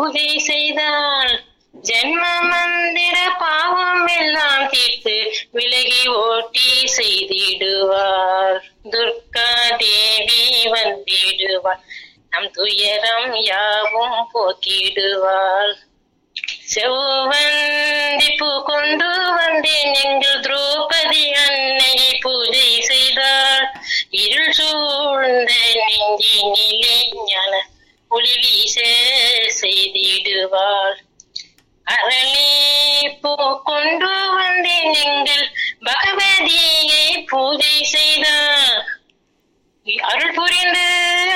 பூஜை செய்தால் ஜென்ம மந்திர பாவம் எல்லாம் தீர்த்து விலகி ஓட்டி செய்திடுவார் துர்கா தேவி வந்திடுவார் நம் துயரம் யாவும் போக்கிடுவார் செவ்வந்தி பூ கொண்டு வந்தேன் எங்கள் திரௌபதி அன்னையை பூஜை செய்தார் இருள் சூழ்ந்த நெஞ்சினிலே ஞான ஒளி வீச செய்திடுவார் அரளி பூ கொண்டு வந்தேன் எங்கள் பகவதியை பூஜை செய்தார் அருள் புரிந்து